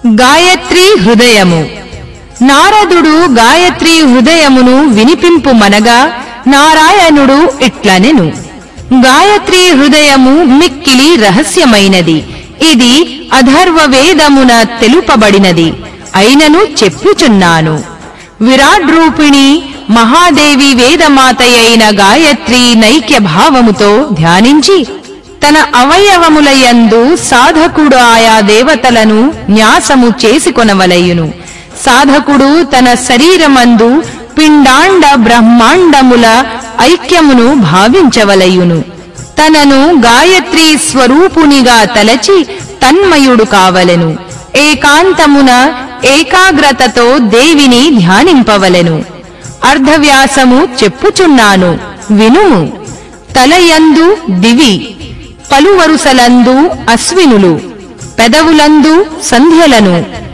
గాయత్రి హృదయము నారదుడు గాయత్రి హృదయమును వినిపింపు మనగా నారాయణుడు ఇట్లనెను గాయత్రి హృదయము మిక్కిలి రహస్యమైనది ఇది అధర్వ వేదమున తెలుపబడినది అయినను చెప్పుచున్నాను విరాట్ రూపిణి మహాదేవి వేదమాతయైన గాయత్రి నైక్య భావముతో ధ్యానించి తన అవయవములయందు సాధకుడు ఆయా దేవతలను న్యాసము చేసుకొనవలయును సాధకుడు తన శరీరమందు పిండాండ బ్రహ్మాండముల ఐక్యమును భావించవలయును తనను గాయత్రి స్వరూపునిగా తలచి తన్మయుడు కావలెను ఏకాంతమున ఏకాగ్రతతో దేవిని ధ్యానింపవలెను అర్ధవ్యాసము చెప్పుచున్నాను వినుము తలయందు దివి పలువరుసలందు అశ్వినులు పెదవులందు సంధ్యలను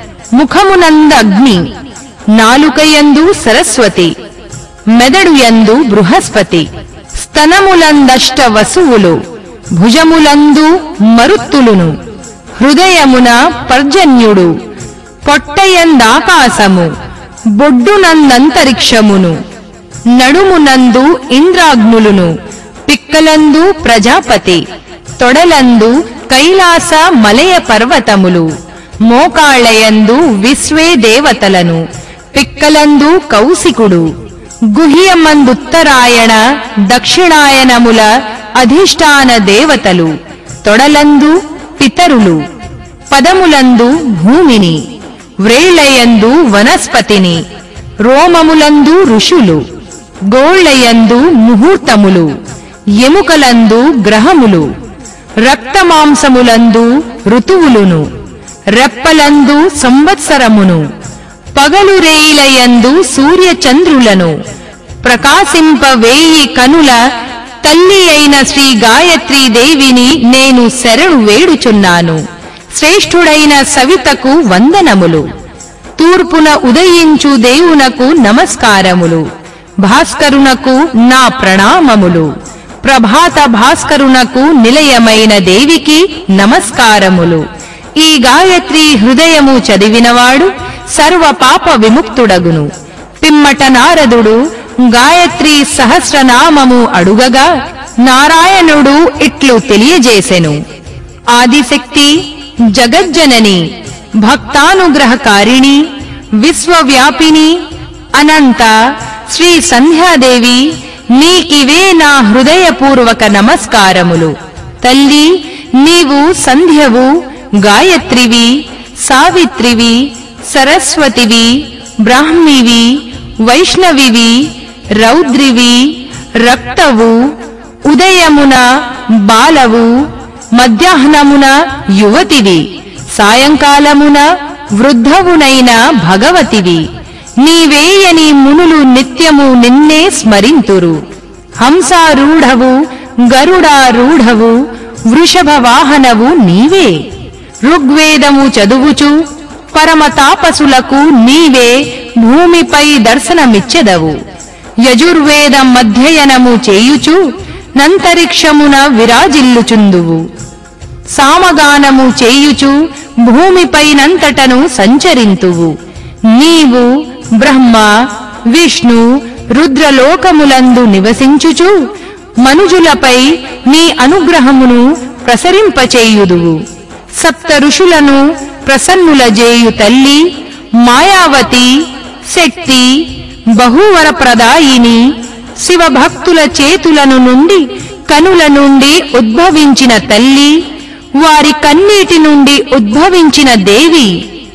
ముఖమునందగ్ని నాలుకయందు సరస్వతి మెదడుయందు బృహస్పతి స్తనములందష్ట వసువులు భుజములందు మరుత్తులును హృదయమున పర్జన్యుడు పొట్టయందాకాశము బొడ్డునందంతరిక్షమును నడుమునందు ఇంద్రాగ్నులును పిక్కలందు ప్రజాపతి తొడలందు కైలాస మలయ పర్వతములు మోకాళయందు విశ్వే దేవతలను పిక్కలందు కౌశికుడు గుహ్యమందుత్తరాయణ దక్షిణాయనముల అధిష్టాన దేవతలు తొడలందు పితరులు పదములందు భూమిని వ్రేళయందు వనస్పతిని రోమములందు ఋషులు గోళ్లయందు ముహూర్తములు ఎముకలందు గ్రహములు రక్తమాంసములందు ఋతువులును రెప్పలందు సంవత్సరమును పగలు రేయిలయందు సూర్యచంద్రులను ప్రకాశింప వేయి కనుల తల్లి అయిన శ్రీ గాయత్రీ దేవిని నేను శరణు వేడుచున్నాను శ్రేష్ఠుడైన సవితకు వందనములు తూర్పున ఉదయించు దేవునకు నమస్కారములు భాస్కరునకు నా ప్రణామములు ప్రభాత భాస్కరునకు నిలయమైన దేవికి నమస్కారములు ఈ గాయత్రి హృదయము చదివినవాడు సర్వ పాప విముక్తుడగును పిమ్మట నారదుడు గాయత్రి సహస్రనామము అడుగగా నారాయణుడు ఇట్లు తెలియజేసెను ఆదిశక్తి జగజ్జనని భక్తానుగ్రహకారిణి విశ్వవ్యాపిని అనంత శ్రీ సంధ్యాదేవి నీకివే నా హృదయపూర్వక నమస్కారములు తల్లి నీవు సంధ్యవు గాయత్రివి సావిత్రివి సరస్వతివి బ్రాహ్మివి వైష్ణవివి రౌద్రివి రక్తవు ఉదయమున బాలవు మధ్యాహ్నమున యువతివి సాయంకాలమున వృద్ధవునైన భగవతివి నీవేయని మునులు నిత్యము నిన్నే స్మరింతురు హంసారూఢవు గరుడారూఢవు వృషభ వాహనవు నీవే ఋగ్వేదము చదువుచు పరమ తాపసులకు నీవే భూమిపై దర్శనమిచ్చెదవు యజుర్వేద మధ్యయనము చేయుచు నంతరిక్షమున విరాజిల్లుచుందువు సామగానము చేయుచు భూమిపైనంతటను సంచరింతువు నీవు బ్రహ్మ విష్ణు రుద్రలోకములందు నివసించుచు మనుజులపై నీ అనుగ్రహమును ప్రసరింపచేయుదువు సప్త ఋషులను ప్రసన్నులజేయు తల్లి మాయావతి శక్తి బహువరప్రదాయిని శివభక్తుల చేతులను నుండి కనుల నుండి ఉద్భవించిన తల్లి వారి కన్నీటి నుండి ఉద్భవించిన దేవి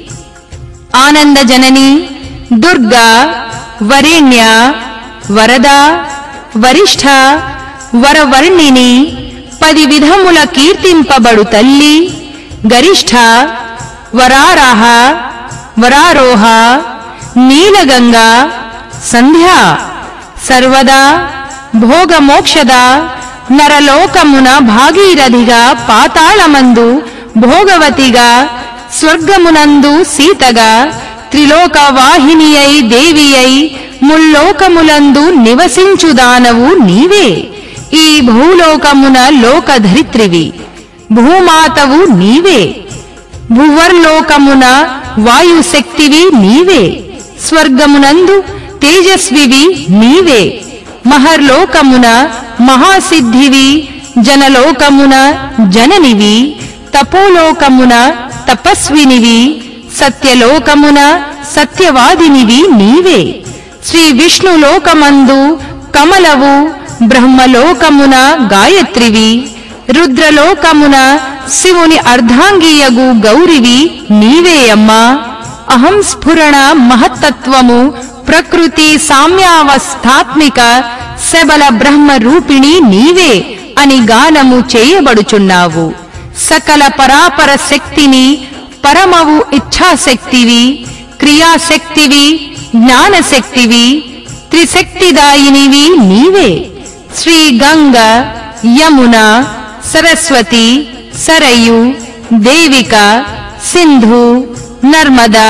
ఆనందజనని దుర్గా వరేణ్య వరద వరిష్ఠ వరవర్ణిని పది విధముల కీర్తింపబడు తల్లి గరిష్ఠ వరారాహ వరారోహ నీలగంగ సంధ్య సర్వదా భోగమోక్షద నరలోకమున భాగీరథిగా పాతాళమందు భోగవతిగా స్వర్గమునందు సీతగా త్రిలోక వాహిని అయి దేవి అయి ముల్లోకములందు నివసించుదానవు నీవే ఈ భూలోకమున లోకధరిత్రివి భూమాతవు నీవే భువర్లోకమున వాయుశక్తివి నీవే స్వర్గమునందు తేజస్వివి నీవే మహర్లోకమున మహాసిద్ధివి జనలోకమున జననివి తపోలోకమున తపస్వినివి సత్యలోకమున సత్యవాదినివి నీవే శ్రీ విష్ణులోకమందు కమలవు బ్రహ్మలోకమున గాయత్రివి రుద్రలోకమున శివుని అర్ధాంగీయగు గౌరివి నీవేయమ్మా అహం స్ఫురణ మహత్తత్వము ప్రకృతి సామ్యావస్థాత్మిక శబల బ్రహ్మ రూపిణి నీవే అని గానము చేయబడుచున్నావు సకల పరాపర శక్తిని పరమవు ఇచ్ఛాశక్తివి క్రియాశక్తివి జ్ఞానశక్తివి త్రిశక్తిదాయినివి నీవే శ్రీ గంగ యమున సరస్వతి సరయు దేవిక సింధు నర్మదా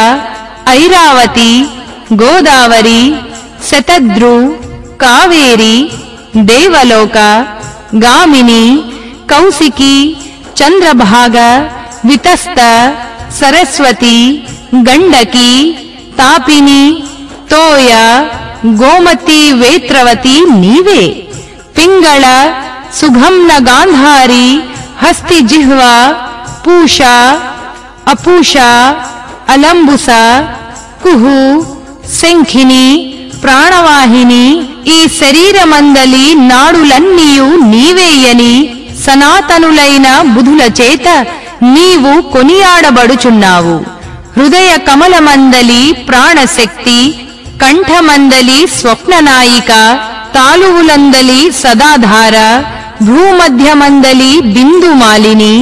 ఐరావతి గోదావరి శతద్రు కావేరి దేవలోక గామిని కౌశికి చంద్రభాగ వితస్త సరస్వతి గండకి తాపిని తోయ గోమతి వేత్రవతి నీవే పింగళ సుఘంన గాంధారి హస్తి జిహ్వ పూష అపూష అలంబుస కుహు శంఖిని ప్రాణవాహిని ఈ శరీరమందలి నాడులన్నీయు నీవేయని సనాతనులైన బుధుల చేత నీవు కొనియాడబడుచున్నావు హృదయ కమలమందలి ప్రాణశక్తి కంఠమందలి స్వప్ననాయిక తాలువులందలి సదాధార భూమధ్యమందలి బిందుమాలిని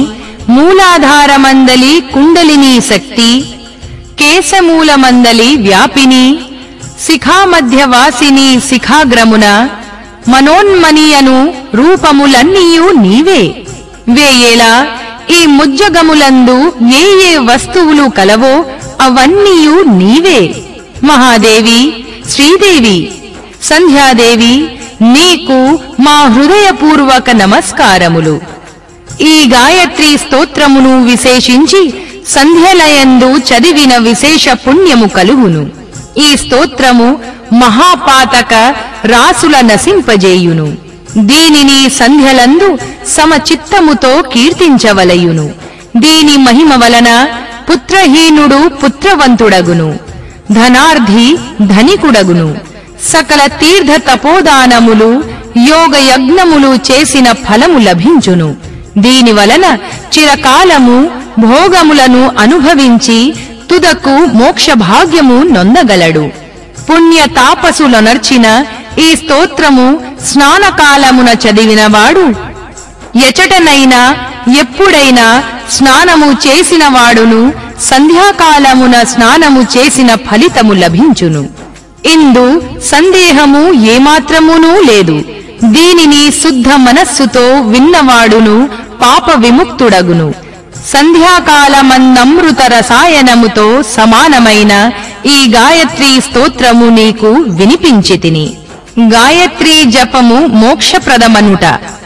మూలాధారమందలి కుండలిని శక్తి కేశమూలమందలి వ్యాపిని శిఖామధ్యవాసిని శిఖాగ్రమున మనోన్మనియను రూపములన్నీయు నీవే వేయేలా ఈ ముజ్జగములందు ఏ ఏ వస్తువులు కలవో అవన్నీయు నీవే మహాదేవి శ్రీదేవి సంధ్యాదేవి నీకు మా హృదయపూర్వక నమస్కారములు ఈ గాయత్రి స్తోత్రమును విశేషించి సంధ్యలయందు చదివిన విశేష పుణ్యము కలుగును ఈ స్తోత్రము మహాపాతక రాసుల నశింపజేయును దీనిని సంధ్యలందు సమచిత్తముతో కీర్తించవలయును దీని మహిమ వలన పుత్రహీనుడు పుత్రవంతుడగును ధనార్థి ధనికుడగును సకల తీర్థ తపోదానములు యోగ యజ్ఞములు చేసిన ఫలము లభించును దీని వలన చిరకాలము భోగములను అనుభవించి తుదకు మోక్ష భాగ్యము నొందగలడు పుణ్య తాపసులనర్చిన ఈ స్తోత్రము స్నానకాలమున చదివినవాడు ఎచటనైనా ఎప్పుడైనా స్నానము చేసిన వాడును సంధ్యాకాలమున స్నానము చేసిన ఫలితము లభించును ఇందు సందేహము ఏమాత్రమునూ లేదు దీనిని శుద్ధ మనస్సుతో విన్నవాడును పాప విముక్తుడగును సంధ్యాకాలమన్నమృత రసాయనముతో సమానమైన ఈ గాయత్రీ స్తోత్రము నీకు వినిపించితిని గాయత్రీ జపము మోక్షప్రదమనుట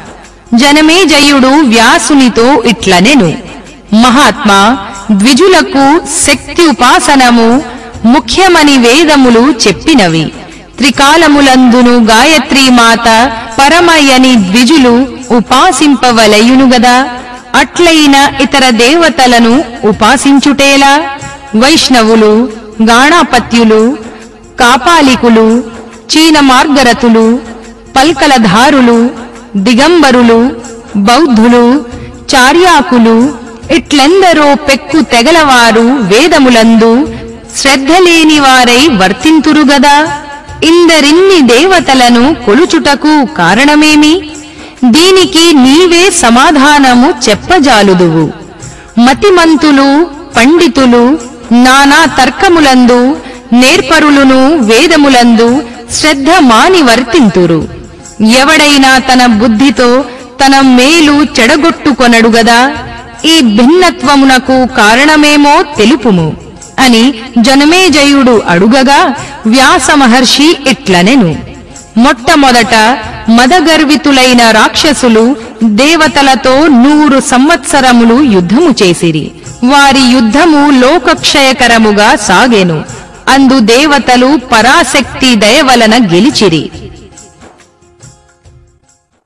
జనమేజయుడు వ్యాసునితో ఇట్లనెను మహాత్మా ద్విజులకు శక్తి ఉపాసనము ముఖ్యమని వేదములు చెప్పినవి త్రికాలములందును గాయత్రీ మాత పరమయని ద్విజులు ఉపాసింపవలయునుగదా అట్లైన ఇతర దేవతలను ఉపాసించుటేలా వైష్ణవులు గాణాపత్యులు కాపాలికులు చీన మార్గరతులు పల్కలధారులు దిగంబరులు బౌద్ధులు చార్యాకులు ఇట్లెందరో పెక్కు తెగలవారు వేదములందు శ్రద్ధలేని వారై వర్తింతురుగదా ఇందరిన్ని దేవతలను కొలుచుటకు కారణమేమి దీనికి నీవే సమాధానము చెప్పజాలుదువు మతిమంతులు పండితులు నానా తర్కములందు నేర్పరులును వేదములందు శ్రద్ధ మాని వర్తింతురు ఎవడైనా తన బుద్ధితో తన మేలు చెడగొట్టుకొనడుగదా ఈ భిన్నత్వమునకు కారణమేమో తెలుపుము అని జనమేజయుడు అడుగగా వ్యాస మహర్షి ఇట్లనెను మొట్టమొదట మదగర్వితులైన రాక్షసులు దేవతలతో నూరు సంవత్సరములు యుద్ధము చేసిరి వారి యుద్ధము లోకక్షయకరముగా సాగెను అందు దేవతలు పరాశక్తి దయ వలన గెలిచిరి